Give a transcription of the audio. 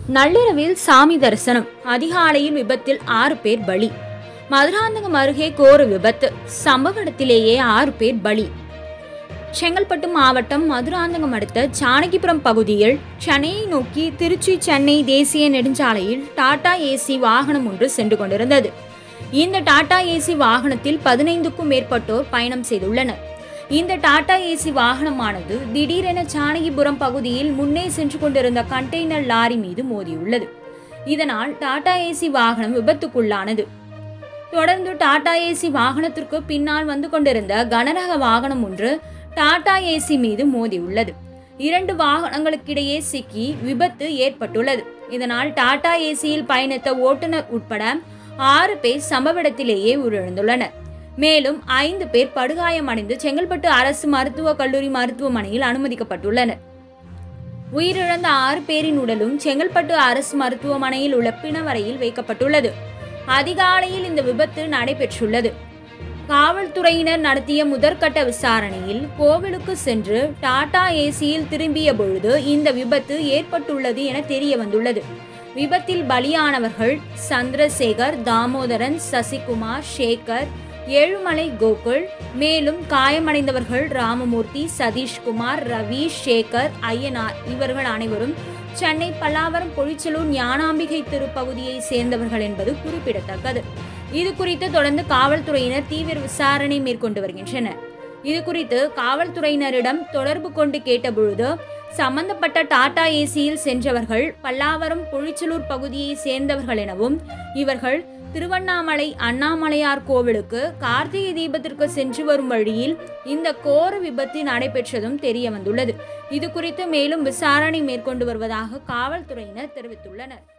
நள்ளிரவில் சாமி தரிசனம் அதிகாலையில் விபத்தில் ஆறு பேர் பலி மதுராந்தகம் அருகே கோர விபத்து சம்பவ இடத்திலேயே ஆறு பேர் பலி செங்கல்பட்டு மாவட்டம் மதுராந்தகம் அடுத்த ஜானகிபுரம் பகுதியில் சென்னையை நோக்கி திருச்சி சென்னை தேசிய நெடுஞ்சாலையில் டாடா ஏசி வாகனம் ஒன்று சென்று கொண்டிருந்தது இந்த டாடா ஏசி வாகனத்தில் பதினைந்துக்கும் மேற்பட்டோர் பயணம் செய்துள்ளனர் இந்த டாடா ஏசி வாகனமானது திடீரென ஜானகிபுரம் பகுதியில் முன்னே சென்று கொண்டிருந்த கண்டெய்னர் லாரி மீது மோதியுள்ளது இதனால் டாடா ஏசி வாகனம் விபத்துக்குள்ளானது தொடர்ந்து டாடா ஏசி வாகனத்திற்கு பின்னால் வந்து கொண்டிருந்த கனரக வாகனம் ஒன்று டாடா ஏசி மீது மோதியுள்ளது இரண்டு வாகனங்களுக்கிடையே சிக்கி விபத்து ஏற்பட்டுள்ளது இதனால் டாடா ஏசியில் பயணித்த ஓட்டுநர் உட்பட ஆறு பேர் சம்பவ இடத்திலேயே உயிரிழந்துள்ளனர் மேலும் ஐந்து பேர் படுகாயமடைந்து செங்கல்பட்டு அரசு மருத்துவக் கல்லூரி மருத்துவமனையில் அனுமதிக்கப்பட்டுள்ளனர் உயிரிழந்த ஆறு பேரின் உடலும் செங்கல்பட்டு அரசு மருத்துவமனையில் உள்ள பிணவரையில் வைக்கப்பட்டுள்ளது அதிகாலையில் இந்த விபத்து நடைபெற்றுள்ளது காவல்துறையினர் நடத்திய முதற்கட்ட விசாரணையில் கோவிலுக்கு சென்று டாடா ஏசியில் திரும்பிய பொழுது இந்த விபத்து ஏற்பட்டுள்ளது என தெரிய வந்துள்ளது விபத்தில் பலியானவர்கள் சந்திரசேகர் தாமோதரன் சசிகுமார் சேகர் ஏழுமலை கோகுல் மேலும் காயமடைந்தவர்கள் ராமமூர்த்தி சதீஷ்குமார் ரவி சேகர் ஐயனார் இவர்கள் அனைவரும் சென்னை பல்லாவரம் பொழிச்சலூர் ஞானாம்பிகை திருப்பகுதியை சேர்ந்தவர்கள் என்பது குறிப்பிடத்தக்கது இது குறித்து தொடர்ந்து காவல்துறையினர் தீவிர விசாரணை மேற்கொண்டு வருகின்றனர் இது குறித்து காவல்துறையினரிடம் தொடர்பு கொண்டு கேட்டபொழுது சம்பந்தப்பட்ட டாடா ஏசியில் சென்றவர்கள் பல்லாவரம் பொழிச்சலூர் பகுதியை சேர்ந்தவர்கள் எனவும் இவர்கள் திருவண்ணாமலை அண்ணாமலையார் கோவிலுக்கு கார்த்திகை தீபத்திற்கு சென்று வரும் வழியில் இந்த கோர விபத்து நடைபெற்றதும் தெரிய வந்துள்ளது இது குறித்து மேலும் விசாரணை மேற்கொண்டு வருவதாக காவல்துறையினர் தெரிவித்துள்ளனர்